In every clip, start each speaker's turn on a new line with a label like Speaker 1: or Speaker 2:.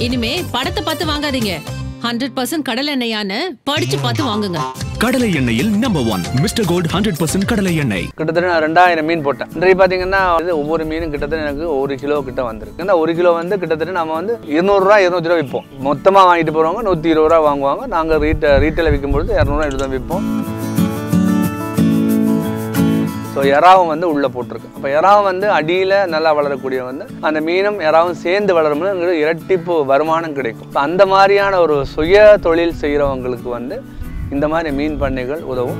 Speaker 1: இனிமே படத்தை பார்த்து வாங்காதீங்க ஹண்ட்ரட் பர்சன்ட் கடல் எண்ணெயான்னு படிச்சு பார்த்து வாங்குங்க
Speaker 2: கடலை எண்ணெயில் number one Mr gold hundred percent கடலை எண்ணெய்
Speaker 3: கிட்டத்தட்ட நான் ரெண்டாயிரம் மீன் போட்டேன் இன்றைக்கு பார்த்தீங்கன்னா இது ஒவ்வொரு மீனும் கிட்டத்தட்ட எனக்கு ஒரு கிலோ கிட்ட வந்திருக்கு இந்த ஒரு கிலோ வந்து கிட்டத்தட்ட நம்ம வந்து இருநூறுவா இருநூத்தி ரூபா விற்போம் மொத்தமாக வாங்கிட்டு போகிறவங்க நூற்றி இருபது ரூபா வாங்குவாங்க நாங்கள் ரீட்ட ரீட்டைல விற்கும்பொழுது இரநூறுவா எடுத்து தான் விற்போம் ஸோ எறாவும் வந்து உள்ளே போட்டிருக்கு அப்போ எறாவும் வந்து அடியில் நல்லா வளரக்கூடிய வந்து அந்த மீனும் எறாவும் சேர்ந்து வளரும்போது எங்களுக்கு இரட்டிப்பு வருமானம் கிடைக்கும் இப்ப அந்த மாதிரியான ஒரு சுய தொழில் செய்கிறவங்களுக்கு வந்து இந்த மாதிரி மீன் பண்ணைகள் உதவும்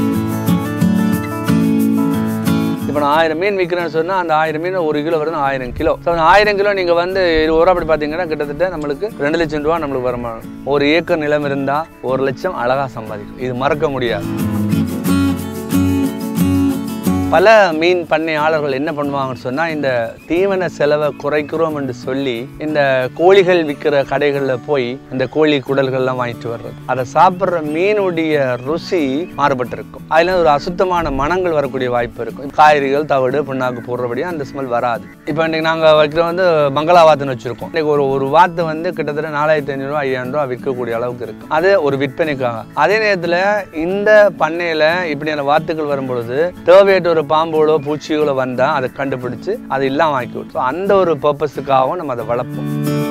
Speaker 3: இப்போ நான் ஆயிரம் மீன் விற்கிறேன்னு சொன்னால் அந்த ஆயிரம் மீன் ஒரு கிலோ வருது ஆயிரம் கிலோ ஸோ அந்த ஆயிரம் கிலோ நீங்கள் வந்து இருபது ரூபா அப்படி பார்த்தீங்கன்னா கிட்டத்தட்ட நம்மளுக்கு ரெண்டு லட்சம் ரூபா நம்மளுக்கு வருமானம் ஒரு ஏக்கர் நிலம் இருந்தால் ஒரு லட்சம் அழகாக சம்பாதிக்கும் இது மறக்க முடியாது பல மீன் பண்ணையாளர்கள் என்ன பண்ணுவாங்கன்னு சொன்னால் இந்த தீவன செலவை குறைக்கிறோம் என்று சொல்லி இந்த கோழிகள் விற்கிற கடைகளில் போய் இந்த கோழி குடல்கள்லாம் வாங்கிட்டு வர்றது அதை சாப்பிட்ற மீனுடைய ருசி மாறுபட்டிருக்கும் அதில் ஒரு அசுத்தமான மனங்கள் வரக்கூடிய வாய்ப்பு இருக்கும் காய்கறிகள் தவிடு புண்ணாக்கு போடுறபடியே அந்த ஸ்மெல் வராது இப்போ இன்றைக்கி நாங்கள் வைக்கிற வந்து மங்களா வாத்துன்னு வச்சுருக்கோம் இன்றைக்கி ஒரு ஒரு வாத்து வந்து கிட்டத்தட்ட நாலாயிரத்தி ஐநூறுரூவா ஐயாயிரம் ரூபா விற்கக்கூடிய அளவுக்கு இருக்கு அது ஒரு விற்பனைக்காக அதே நேரத்தில் இந்த பண்ணையில் இப்படியான வாத்துக்கள் வரும்பொழுது தேவையற்ற ஒரு பாம்போடோ பூச்சிகளோ வந்தால் அதை கண்டுபிடிச்சு அதை இல்லாமல் ஆக்கி விட்டு So, அந்த ஒரு பர்பஸுக்காகவும் நம்ம அதை வளர்ப்போம்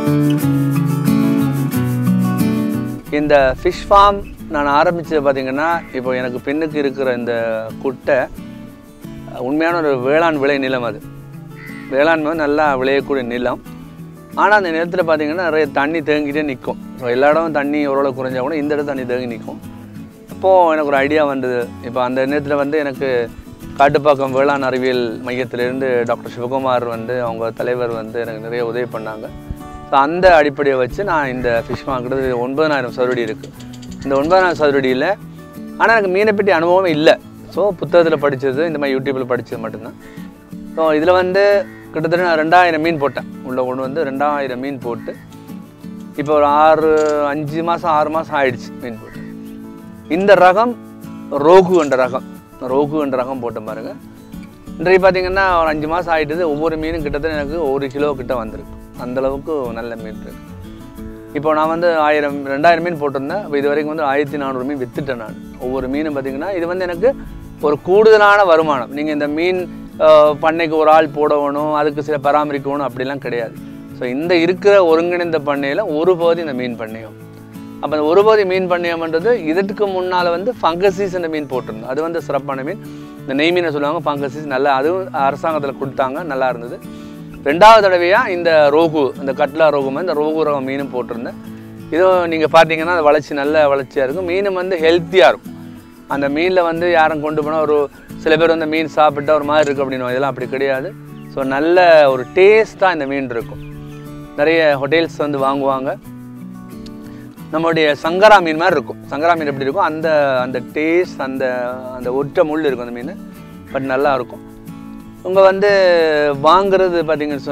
Speaker 3: இந்த ஃபிஷ் ஃபார்ம் நான் ஆரம்பித்தது பார்த்தீங்கன்னா இப்போ எனக்கு பின்னுக்கு இருக்கிற இந்த குட்டை உண்மையான ஒரு வேளாண் விளை நிலம் அது வேளாண்மை வந்து நல்லா விளையக்கூடிய நிலம் ஆனால் அந்த நிலத்தில் பார்த்தீங்கன்னா நிறைய தண்ணி தேங்கிட்டே நிற்கும் ஸோ எல்லா இடமும் தண்ணி ஓரளவு குறைஞ்சா கூட இந்த இடத்துல தண்ணி தேங்கி நிற்கும் அப்போது எனக்கு ஒரு ஐடியா வந்தது இப்போ அந்த நேரத்தில் வந்து எனக்கு காட்டுப்பாக்கம் வேளாண் அறிவியல் மையத்திலிருந்து டாக்டர் சிவகுமார் வந்து அவங்க தலைவர் வந்து எனக்கு நிறைய உதவி பண்ணாங்க ஸோ அந்த அடிப்படையை வச்சு நான் இந்த ஃபிஷ் மார்க்கெட் ஒன்பதாயிரம் சதுரடி இருக்குது இந்த ஒன்பதாயிரம் சதுரடியில் ஆனால் எனக்கு மீனை பற்றி அனுபவம் இல்லை ஸோ புத்தகத்தில் படித்தது இந்த மாதிரி யூடியூப்பில் படித்தது மட்டும்தான் ஸோ இதில் வந்து கிட்டத்தட்ட நான் ரெண்டாயிரம் மீன் போட்டேன் உள்ளே கொண்டு வந்து ரெண்டாயிரம் மீன் போட்டு இப்போ ஒரு ஆறு அஞ்சு மாதம் ஆறு மாதம் ஆயிடுச்சு மீன் போட்டு இந்த ரகம் ரோகு என்ற ரகம் ரோகு என்ற ரகம் போட்ட பாருங்க இன்றைக்கு பார்த்தீங்கன்னா ஒரு அஞ்சு மாதம் ஆயிட்டுது ஒவ்வொரு மீனும் கிட்டத்தட்ட எனக்கு ஒரு கிலோ கிட்ட வந்திருக்கு அந்த அளவுக்கு நல்ல மீன் இருக்கு இப்போ நான் வந்து ஆயிரம் ரெண்டாயிரம் மீன் போட்டிருந்தேன் இப்போ இது வரைக்கும் வந்து ஆயிரத்தி நானூறு மீன் வித்துட்டேன் நான் ஒவ்வொரு மீனும் பார்த்தீங்கன்னா இது வந்து எனக்கு ஒரு கூடுதலான வருமானம் நீங்கள் இந்த மீன் அஹ், பண்ணைக்கு ஒரு ஆள் போடணும் அதுக்கு சில பராமரிக்கணும் அப்படிலாம் கிடையாது ஸோ இந்த இருக்கிற ஒருங்கிணைந்த பண்ணையில் ஒரு பகுதி இந்த மீன் பண்ணையம் அப்போ அந்த ஒரு பகுதி மீன் பண்ணையம்ன்றது இதற்கு முன்னால் வந்து ஃபங்கசிஸ் என்ற மீன் போட்டிருந்தோம் அது வந்து சிறப்பான மீன் இந்த நெய் மீனை சொல்லுவாங்க ஃபங்கசிஸ் நல்லா அதுவும் அரசாங்கத்தில் கொடுத்தாங்க நல்லா இருந்தது ரெண்டாவது தடவையாக இந்த ரோகு இந்த கட்லா ரோகு மாதிரி இந்த ரோகு ரகம் மீனும் போட்டிருந்தேன் இதுவும் நீங்கள் பார்த்தீங்கன்னா அது வளர்ச்சி நல்ல வளர்ச்சியாக இருக்கும் மீனும் வந்து ஹெல்த்தியாக இருக்கும் அந்த மீனில் வந்து யாரும் கொண்டு போனால் ஒரு சில பேர் வந்து மீன் சாப்பிட்டா ஒரு மாதிரி இருக்குது அப்படின்னு இதெல்லாம் அப்படி கிடையாது ஸோ நல்ல ஒரு டேஸ்ட்டாக இந்த மீன் இருக்கும் நிறைய ஹோட்டல்ஸ் வந்து வாங்குவாங்க நம்மளுடைய சங்கரா மீன் மாதிரி இருக்கும் சங்கரா மீன் எப்படி இருக்கும் அந்த அந்த டேஸ்ட் அந்த அந்த ஒற்றை முள் இருக்கும் அந்த மீன் பட் நல்லா இருக்கும் உங்கள் வந்து வாங்குறது பார்த்தீங்கன்னு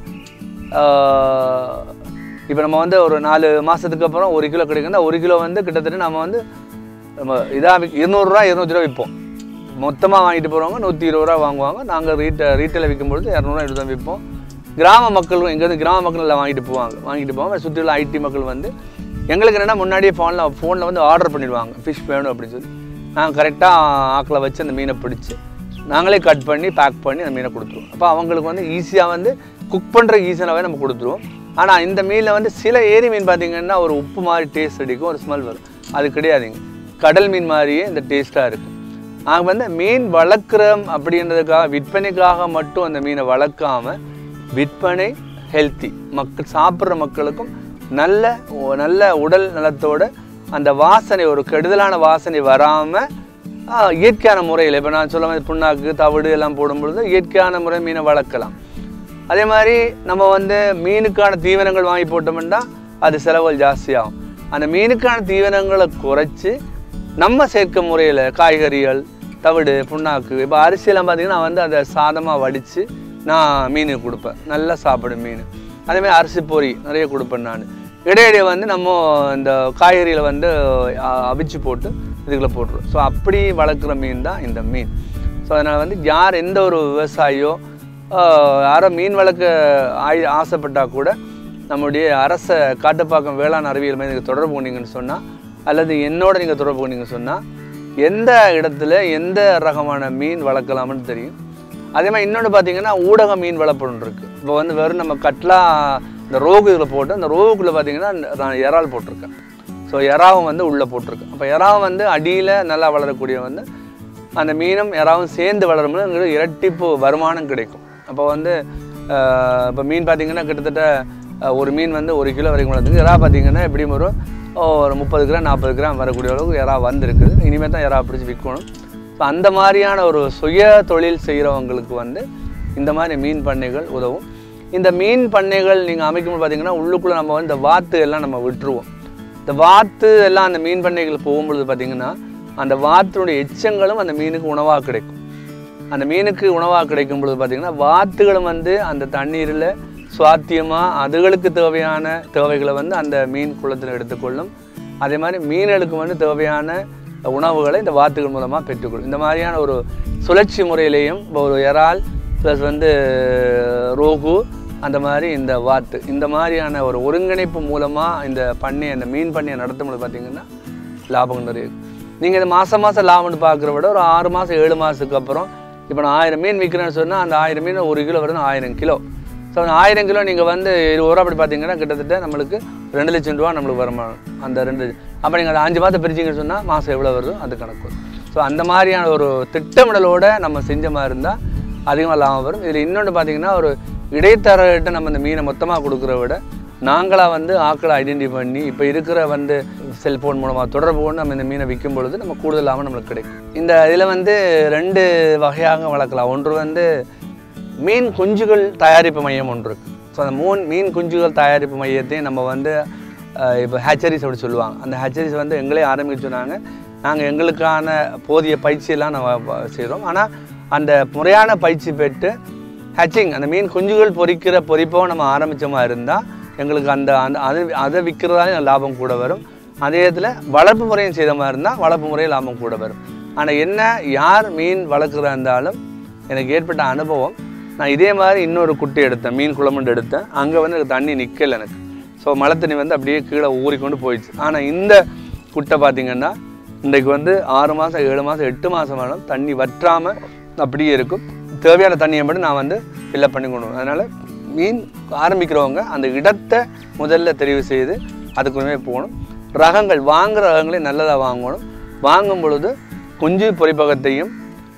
Speaker 3: சொன்னால் இப்போ நம்ம வந்து ஒரு நாலு மாதத்துக்கு அப்புறம் ஒரு கிலோ கிடைக்குன்னா ஒரு கிலோ வந்து கிட்டத்தட்ட நம்ம வந்து நம்ம இதாக இருநூறுரூவா இருநூத்தி ரூபா விற்போம் மொத்தமாக வாங்கிட்டு போகிறவங்க நூற்றி இருபது ரூபா வாங்குவாங்க நாங்கள் ரீட்ட ரீட்டைலில் விற்கும்பொழுது இரநூறுவா எடுத்து தான் விற்போம் கிராம மக்களும் இங்கேருந்து கிராம மக்கள் எல்லாம் வாங்கிட்டு போவாங்க வாங்கிட்டு போவாங்க சுற்றி உள்ள ஐடி மக்கள் வந்து எங்களுக்கு என்னென்னா முன்னாடியே ஃபோனில் ஃபோனில் வந்து ஆர்டர் பண்ணிடுவாங்க ஃபிஷ் வேணும் அப்படின்னு சொல்லி நாங்கள் கரெக்டாக ஆக்கில் வச்சு அந்த மீனை பிடிச்சி நாங்களே கட் பண்ணி பேக் பண்ணி அந்த மீனை கொடுத்துருவோம் அப்போ அவங்களுக்கு வந்து ஈஸியாக வந்து குக் பண்ணுற ஈஸியாகவே நம்ம கொடுத்துருவோம் ஆனால் இந்த மீனில் வந்து சில ஏரி மீன் பார்த்தீங்கன்னா ஒரு உப்பு மாதிரி டேஸ்ட் அடிக்கும் ஒரு ஸ்மெல் வரும் அது கிடையாதுங்க கடல் மீன் மாதிரியே இந்த டேஸ்ட்டாக இருக்குது நாங்கள் வந்து மீன் வளர்க்குறோம் அப்படின்றதுக்காக விற்பனைக்காக மட்டும் அந்த மீனை வளர்க்காம விற்பனை ஹெல்த்தி மக்கள் சாப்பிட்ற மக்களுக்கும் நல்ல ஒ- நல்ல உடல் நலத்தோட அந்த வாசனை ஒரு கெடுதலான வாசனை வராமல் இயற்கையான முறையில் இப்போ நான் சொல்ல மாதிரி புண்ணாக்கு தவிடு எல்லாம் போடும்பொழுது இயற்கையான முறை மீனை வளர்க்கலாம் அதே மாதிரி நம்ம வந்து மீனுக்கான தீவனங்கள் வாங்கி போட்டோம்னா அது செலவுகள் ஜாஸ்தியாகும் அந்த மீனுக்கான தீவனங்களை குறைச்சி நம்ம சேர்க்க முறையில் காய்கறிகள் தவிடு புண்ணாக்கு இப்போ அரிசியெல்லாம் பார்த்தீங்கன்னா நான் வந்து அதை சாதமாக வடித்து நான் மீன் கொடுப்பேன் நல்லா சாப்பிடும் மீன் அதேமாதிரி அரிசி பொரி நிறைய கொடுப்பேன் நான் இடையிடையே வந்து நம்ம இந்த காய்கறிகளை வந்து அ- அவிச்சு போட்டு இதுக்குள்ளே போட்டுருவோம் ஸோ அப்படி வளர்க்குற மீன் தான் இந்த மீன் ஸோ அதனால் வந்து யார் எந்த ஒரு விவசாயியோ ஆஹ், யாரோ மீன் வளர்க்க ஆய் ஆசைப்பட்டால் கூட நம்முடைய அரச காட்டுப்பாக்கம் வேளாண் அறிவியல் மையத்துக்கு தொடர்பு கொண்டீங்கன்னு சொன்னால் அல்லது என்னோட நீங்கள் தொடர்பு கொண்டீங்கன்னு சொன்னால் எந்த இடத்துல எந்த ரகமான மீன் வளர்க்கலாம்னு தெரியும் அதே மாதிரி இன்னொன்று பார்த்தீங்கன்னா ஊடக மீன் வளர்ப்புன்னு இருக்குது இப்போ வந்து வெறும் நம்ம கட்லா இந்த ரோகு இதில் போட்டு அந்த ரோகுக்குள்ளே பார்த்தீங்கன்னா நான் இறால் போட்டிருக்கேன் ஸோ இறாவும் வந்து உள்ளே போட்டிருக்கேன் அப்போ இறாவும் வந்து அடியில் நல்லா வளரக்கூடிய வந்து அந்த மீனும் இறாவும் சேர்ந்து வளரும்போது உங்களுக்கு இரட்டிப்பு வருமானம் கிடைக்கும் அப்போ வந்து ஆஹ், இப்போ மீன் பார்த்தீங்கன்னா கிட்டத்தட்ட ஆஹ், ஒரு மீன் வந்து ஒரு கிலோ வரைக்கும் வளர்ந்துருக்கு இறா பார்த்தீங்கன்னா எப்படியும் ஒரு ஓ, ஒரு முப்பது கிராம் நாற்பது கிராம் வரக்கூடிய அளவுக்கு இறா வந்திருக்குது இனிமேல் தான் இறா பிடிச்சி விற்கணும் ஸோ அந்த மாதிரியான ஒரு சுய தொழில் செய்கிறவங்களுக்கு வந்து இந்த மாதிரி மீன் பண்ணைகள் உதவும் இந்த மீன் பண்ணைகள் நீங்கள் அமைக்கும்போது பார்த்தீங்கன்னா உள்ளுக்குள்ளே நம்ம வந்து இந்த வாத்து எல்லாம் நம்ம விட்டுருவோம் இந்த வாத்து எல்லாம் அந்த மீன் பண்ணைகள் போகும்பொழுது பார்த்தீங்கன்னா அந்த வாத்தினுடைய எச்சங்களும் அந்த மீனுக்கு உணவாக கிடைக்கும் அந்த மீனுக்கு உணவாக கிடைக்கும் பொழுது பார்த்தீங்கன்னா வாத்துகளும் வந்து அந்த தண்ணீரில் சுவாத்தியமாக அதுகளுக்கு தேவையான தேவைகளை வந்து அந்த மீன் குளத்தில் எடுத்துக்கொள்ளும் அதே மாதிரி மீன்களுக்கு வந்து தேவையான உணவுகளை இந்த வாத்துகள் மூலமாக பெற்றுக்கொள்ளும் இந்த மாதிரியான ஒரு சுழற்சி முறையிலையும் இப்போ ஒரு இறால் ப்ளஸ் வந்து ரோகு அந்த மாதிரி இந்த வாத்து இந்த மாதிரியான ஒரு ஒருங்கிணைப்பு மூலமாக இந்த பண்ணையை அந்த மீன் பண்ணையை நடத்தும்போது பார்த்தீங்கன்னா லாபம் நிறைய நீங்கள் இந்த மாதம் மாதம் லாபம்னு பார்க்குற விட ஒரு ஆறு மாதம் ஏழு மாதத்துக்கு அப்புறம் இப்போ நான் ஆயிரம் மீன் விற்கிறேன்னு சொன்னால் அந்த ஆயிரம் மீன் ஒரு கிலோ வருது ஆயிரம் கிலோ ஸோ அந்த ஆயிரம் கிலோ நீங்கள் வந்து இருபது ரூபா அப்படி பார்த்தீங்கன்னா கிட்டத்தட்ட நம்மளுக்கு ரெண்டு லட்சம் ரூபா நம்மளுக்கு வருமானம் அந்த ரெண்டு அப்போ நீங்கள் அதை அஞ்சு மாதம் பிரிச்சிங்கன்னு சொன்னால் மாதம் எவ்வளோ வருதோ அது கணக்கு வரும் ஸோ அந்த மாதிரியான ஒரு திட்டமிடலோட நம்ம செஞ்ச மாதிரி இருந்தால் அதிகமாக லாபம் வரும் இதில் இன்னொன்று பார்த்தீங்கன்னா ஒரு இடைத்தரகிட்ட நம்ம இந்த மீனை மொத்தமாக கொடுக்குற விட நாங்களாக வந்து ஆக்களை ஐடென்டி பண்ணி இப்போ இருக்கிற வந்து செல்ஃபோன் மூலமாக தொடர்பு கொண்டு நம்ம இந்த மீனை விற்கும் பொழுது நம்ம கூடுதல் லாபம் நம்மளுக்கு கிடைக்கும் இந்த இதில் வந்து ரெண்டு வகையாக வளர்க்கலாம் ஒன்று வந்து மீன் குஞ்சுகள் தயாரிப்பு மையம் ஒன்று இருக்குது ஸோ அந்த மூன் மீன் குஞ்சுகள் தயாரிப்பு மையத்தையும் நம்ம வந்து அஹ், இப்போ ஹேச்சரிஸ் அப்படி சொல்லுவாங்க அந்த ஹேச்சரிஸ் வந்து எங்களே ஆரம்பிக்க சொன்னாங்க நாங்கள் எங்களுக்கான போதிய பயிற்சியெல்லாம் நம்ம செய்கிறோம் ஆனால் அந்த முறையான பயிற்சி பெற்று ஹேச்சிங் அந்த மீன் குஞ்சுகள் பொரிக்கிற பொரிப்போ நம்ம ஆரம்பித்த மாதிரி இருந்தால் எங்களுக்கு அந்த அந்த அது அதை விற்கிறதாலே லாபம் கூட வரும் அதே இதில் வளர்ப்பு முறையும் செய்த மாதிரி இருந்தால் வளர்ப்பு முறையில் லாபம் கூட வரும் ஆனால் என்ன யார் மீன் வளர்க்குறா இருந்தாலும் எனக்கு ஏற்பட்ட அனுபவம் நான் இதே மாதிரி இன்னொரு குட்டி எடுத்தேன் மீன் குழம்புண்டு எடுத்தேன் அங்கே வந்து எனக்கு தண்ணி நிற்கல எனக்கு ஸோ மழை தண்ணி வந்து அப்படியே கீழே ஊறிக்கொண்டு போயிடுச்சு ஆனால் இந்த குட்டை பார்த்தீங்கன்னா இன்றைக்கு வந்து ஆறு மாதம் ஏழு மாதம் எட்டு மாதம் ஆனாலும் தண்ணி வற்றாமல் அப்படியே இருக்கும் தேவையான தண்ணியை மட்டும் நான் வந்து ஃபில்லப் பண்ணி கொண்டு வருவேன் அதனால் மீன் ஆரம்பிக்கிறவங்க அந்த இடத்தை முதல்ல தெரிவு செய்து அதுக்குமே போகணும் ரகங்கள் வாங்குற ரகங்களையும் நல்லதாக வாங்கணும் வாங்கும் பொழுது குஞ்சு பொறிப்பகத்தையும்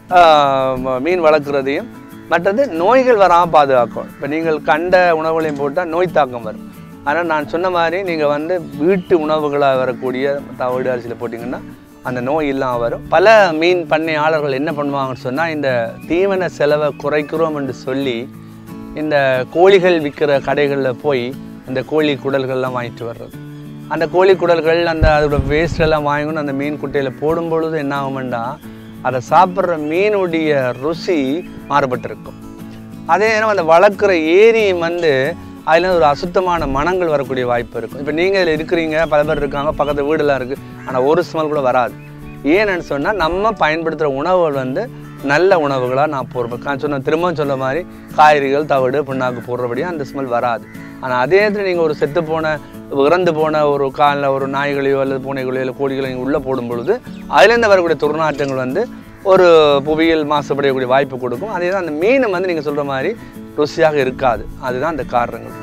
Speaker 3: ஆஹ், ம- மீன் வளர்க்குறதையும் மற்றது நோய்கள் வராமல் பாதுகாக்கணும் இப்போ நீங்கள் கண்ட உணவுகளையும் போட்டால் நோய் தாக்கம் வரும் ஆனால் நான் சொன்ன மாதிரி நீங்கள் வந்து வீட்டு உணவுகளாக வரக்கூடிய தவிடு அரிசியில் போட்டிங்கன்னா அந்த நோய் இல்லாமல் வரும் பல மீன் பண்ணையாளர்கள் என்ன பண்ணுவாங்கன்னு சொன்னால் இந்த தீவன செலவை குறைக்கிறோம் என்று சொல்லி இந்த கோழிகள் விற்கிற கடைகளில் போய் இந்த கோழி குடல்கள்லாம் வாங்கிட்டு வர்றது அந்த கோழி குடல்கள் அந்த அதோட வேஸ்ட் எல்லாம் வாங்கணும் அந்த மீன் குட்டையில் போடும் பொழுது என்ன ஆகும்னா அதை சாப்பிட்ற மீனுடைய ருசி மாறுபட்டிருக்கும் அதே நேரம் அந்த வளர்க்குற ஏரியும் வந்து அதில் ஒரு அசுத்தமான மனங்கள் வரக்கூடிய வாய்ப்பு இருக்கும் இப்போ நீங்கள் இதில் இருக்கிறீங்க பல பேர் இருக்காங்க பக்கத்து வீடெல்லாம் இருக்குது ஆனால் ஒரு ஸ்மெல் கூட வராது ஏன்னு சொன்னால் நம்ம பயன்படுத்துகிற உணவுகள் வந்து நல்ல உணவுகளாக நான் போடுறேன் நான் சொன்ன திரும்பவும் சொன்ன மாதிரி காய்கறிகள் தவிடு புண்ணாக்கு போடுறபடியாக அந்த ஸ்மெல் வராது ஆனால் அதே இடத்துல நீங்கள் ஒரு செத்து போன இறந்து போன ஒரு காலில் ஒரு நாய்களையோ அல்லது பூனைகளையோ இல்லை கோழிகளையோ நீங்கள் உள்ளே போடும் பொழுது அதுலேருந்து வரக்கூடிய துர்நாற்றங்கள் வந்து ஒரு புவியியல் மாசுபடையக்கூடிய வாய்ப்பு கொடுக்கும் அதே தான் அந்த மீன் வந்து நீங்கள் சொல்கிற மாதிரி ருசியாக இருக்காது அதுதான் அந்த காரணங்கள்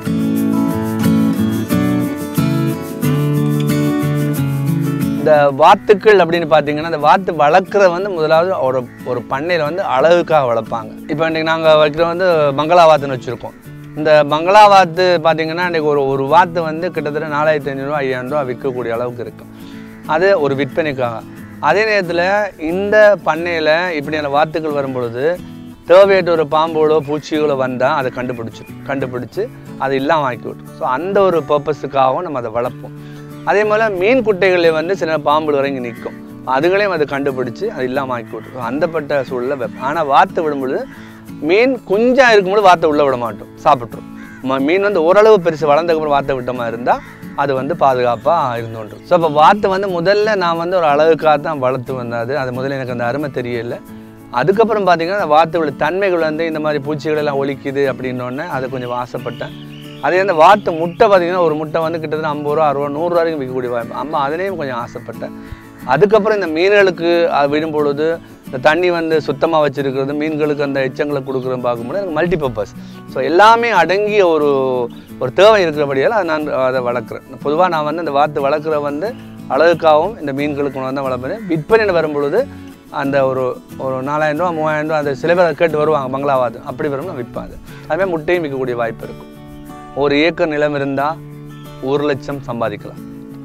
Speaker 3: இந்த வாத்துக்கள் அப்படின்னு பார்த்தீங்கன்னா இந்த வாத்து வளர்க்குற வந்து முதலாவது ஒரு ஒரு பண்ணையில் வந்து அழகுக்காக வளர்ப்பாங்க இப்போ இன்றைக்கி நாங்கள் வைக்கிற வந்து பங்களா வாத்துன்னு வச்சுருக்கோம் இந்த பங்களா வாத்து பார்த்தீங்கன்னா இன்றைக்கி ஒரு ஒரு வாத்து வந்து கிட்டத்தட்ட நாலாயிரத்தி ஐநூறுரூவா ஐயாயிரம் ரூபா விற்கக்கூடிய அளவுக்கு இருக்கும் அது ஒரு விற்பனைக்காக அதே நேரத்தில் இந்த பண்ணையில் இப்படியான வாத்துக்கள் வரும்பொழுது தேவையற்ற ஒரு பாம்போடோ பூச்சிகளோ வந்தால் அதை கண்டுபிடிச்சிடும் கண்டுபிடிச்சு அதை இல்லாமல் ஆக்கி விட்டுரும் ஸோ அந்த ஒரு பர்பஸுக்காகவும் நம்ம அதை வளர்ப்போம் அதே போல் மீன் குட்டைகளில் வந்து சில பாம்பு இறங்கி நிற்கும் அதுகளையும் அதை கண்டுபிடிச்சு அது இல்லாமல் ஆக்கி விட்டுரும் அந்தப்பட்ட சூழலில் வைப்போம் ஆனால் வாத்து விடும்பொழுது மீன் குஞ்சாக இருக்கும்போது வாத்தை உள்ளே விட மாட்டோம் சாப்பிட்ரும் ம- மீன் வந்து ஓரளவு பெருசு வளர்ந்ததுக்கப்புறம் வாத்தை விட்ட மாதிரி இருந்தால் அது வந்து பாதுகாப்பாக இருந்தோன்றும் ஸோ இப்போ வாத்தை வந்து முதல்ல நான் வந்து ஒரு அழகுக்காக தான் வளர்த்து வந்தது அது முதல்ல எனக்கு அந்த அருமை தெரியல அதுக்கப்புறம் பார்த்தீங்கன்னா அந்த வாத்துகளோட தன்மைகள் வந்து இந்த மாதிரி பூச்சிகள் எல்லாம் ஒழிக்குது அப்படின்னோடனே அதை கொஞ்சம் ஆசைப்பட்டேன் அதே அந்த வாத்து முட்டை பார்த்தீங்கன்னா ஒரு முட்டை வந்து கிட்டத்தட்ட ஐம்பது ரூபா அறுபது நூறுரூவா வரைக்கும் விற்கக்கூடிய வாய்ப்பு அம்மா அதுலேயும் கொஞ்சம் ஆசைப்பட்டேன் அதுக்கப்புறம் இந்த மீன்களுக்கு அது விடும் பொழுது இந்த தண்ணி வந்து சுத்தமாக வச்சிருக்கிறது மீன்களுக்கு அந்த எச்சங்களை கொடுக்குறது பார்க்கும்போது எனக்கு மல்டி பர்பஸ் ஸோ எல்லாமே அடங்கிய ஒரு ஒரு தேவை இருக்கிறபடியால் அதை நான் அதை வளர்க்குறேன் பொதுவாக நான் வந்து அந்த வாத்து வளர்க்குற வந்து அழகுக்காகவும் இந்த மீன்களுக்கு கொண்டு வந்து வளர்ப்பேன் விற்பனை வரும் பொழுது அந்த ஒரு ஒரு நாலாயிரம் ரூபா மூவாயிரம் ரூபா அந்த சில பேர் கேட்டு வருவாங்க பங்களாவாது அப்படி வரும் நான் விற்பேன் அது அதுமாதிரி முட்டையும் விற்கக்கூடிய வாய்ப்பு இருக்கும் ஒரு ஏக்கர் நிலம் இருந்தால் ஒரு லட்சம் சம்பாதிக்கலாம்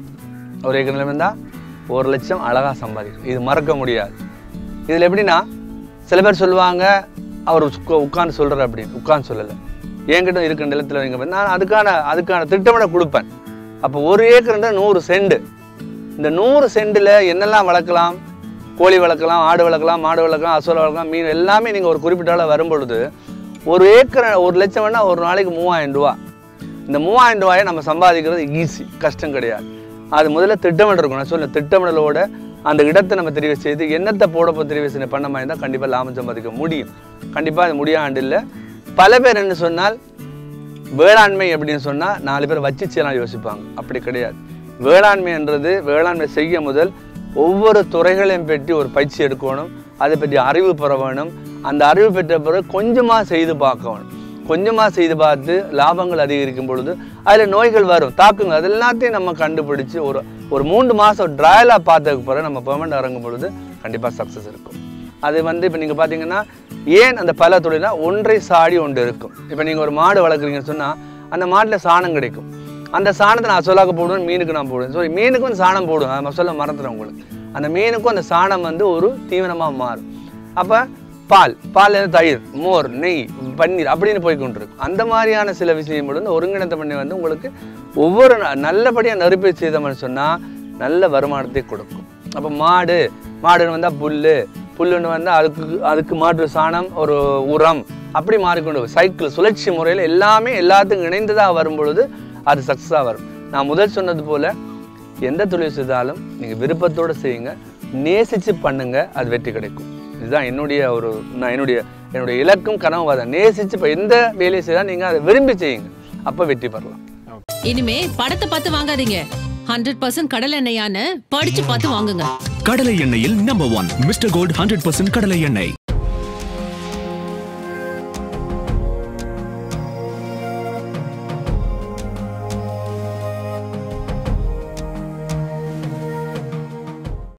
Speaker 3: ஒரு ஏக்கர் நிலம் இருந்தால் ஒரு லட்சம் அழகாக சம்பாதிக்கலாம் இது மறக்க முடியாது இதில் எப்படின்னா சில பேர் சொல்லுவாங்க அவர் உட்காந்து சொல்கிறார் அப்படின்னு உட்காந்து சொல்லலை என்கிட்ட இருக்கிற நிலத்தில் வைங்க நான் அதுக்கான அதுக்கான திட்டமிட கொடுப்பேன் அப்போ ஒரு ஏக்கர்ன்ற நூறு செண்டு இந்த நூறு சென்டில் என்னெல்லாம் வளர்க்கலாம் கோழி வளர்க்கலாம் ஆடு வளர்க்கலாம் மாடு வளர்க்கலாம் அசுவலை வளர்க்கலாம் மீன் எல்லாமே நீங்கள் ஒரு குறிப்பிட்ட அளவு வரும் பொழுது ஒரு ஏக்கர் ஒரு லட்சம் வேணால் ஒரு நாளைக்கு மூவாயிரம் ரூபா இந்த மூவாயிரம் ரூபாயை நம்ம சம்பாதிக்கிறது ஈஸி கஷ்டம் கிடையாது அது முதல்ல திட்டமிடல் இருக்கும் நான் சொல்ல திட்டமிடலோட அந்த இடத்தை நம்ம தெரிவு செய்து என்னத்தை போட போ தெரிவு செய்ய பண்ண மாதிரி இருந்தால் கண்டிப்பாக லாபம் சம்பாதிக்க முடியும் கண்டிப்பாக அது முடியாண்டு இல்லை பல பேர் என்ன சொன்னால் வேளாண்மை அப்படின்னு சொன்னால் நாலு பேர் வச்சு செய்யலாம் யோசிப்பாங்க அப்படி கிடையாது வேளாண்மைன்றது வேளாண்மை செய்ய முதல் ஒவ்வொரு துறைகளையும் பற்றி ஒரு பயிற்சி எடுக்கணும் அதை பற்றி அறிவு பெற வேணும் அந்த அறிவு பெற்ற பிறகு கொஞ்சமாக செய்து பார்க்க வேணும் கொஞ்சமாக செய்து பார்த்து லாபங்கள் அதிகரிக்கும் பொழுது அதில் நோய்கள் வரும் தாக்குங்க அது எல்லாத்தையும் நம்ம கண்டுபிடிச்சு ஒரு ஒரு மூன்று மாதம் ட்ராயலாக பார்த்ததுக்கு பிறகு நம்ம பெர்மனண்ட் இறங்கும் பொழுது கண்டிப்பாக சக்ஸஸ் இருக்கும் அது வந்து இப்போ நீங்கள் பார்த்தீங்கன்னா ஏன் அந்த பல தொழில்னா ஒன்றை சாடி ஒன்று இருக்கும் இப்போ நீங்கள் ஒரு மாடு வளர்க்குறீங்கன்னு சொன்னால் அந்த மாட்டில் சாணம் கிடைக்கும் அந்த சாணத்தை நான் அசோலாக்க போடுவேன் மீனுக்கு நான் போடுவேன் ஸோ மீனுக்கும் அந்த சாணம் போடுவேன் அது மசாலா மறந்துடுறேன் உங்களுக்கு அந்த மீனுக்கும் அந்த சாணம் வந்து ஒரு தீவனமாக மாறும் அப்போ பால் பால் தயிர் மோர் நெய் பன்னீர் அப்படின்னு போய் கொண்டிருக்கும் அந்த மாதிரியான சில விஷயம் வந்து ஒருங்கிணைந்த பண்ணி வந்து உங்களுக்கு ஒவ்வொரு ந- நல்லபடியாக நறுப்பை செய்தோம்னு சொன்னால் நல்ல வருமானத்தை கொடுக்கும் அப்போ மாடு மாடுன்னு வந்தால் புல் புல்லுன்னு வந்தால் அதுக்கு அதுக்கு மாற்று சாணம் ஒரு உரம் அப்படி மாறிக்கொண்டு வரும். சைக்கிள் சுழற்சி முறையில் எல்லாமே எல்லாத்துக்கும் இணைந்ததாக வரும் பொழுது அது சக்ஸஸாக வரும் நான் முதல் சொன்னது போல் எந்த தொழில் செய்தாலும் நீங்கள் விருப்பத்தோடு செய்யுங்க நேசித்து பண்ணுங்க அது வெற்றி கிடைக்கும் இதுதான் என்னுடைய ஒரு நான் என்னுடைய என்னுடைய இலக்கும் கனவு அதான் நேசித்து இப்போ எந்த வேலையை செய்தாலும் நீங்கள் அதை விரும்பி செய்யுங்க அப்போ வெற்றி பெறலாம்
Speaker 1: இனிமே படத்தை பார்த்து வாங்காதீங்க ஹண்ட்ரட் பர்சன்ட் கடல் எண்ணெயான்னு படிச்சு பார்த்து வாங்குங்க
Speaker 2: கடலை எண்ணெயில் number one Mr gold hundred percent கடலை எண்ணெய்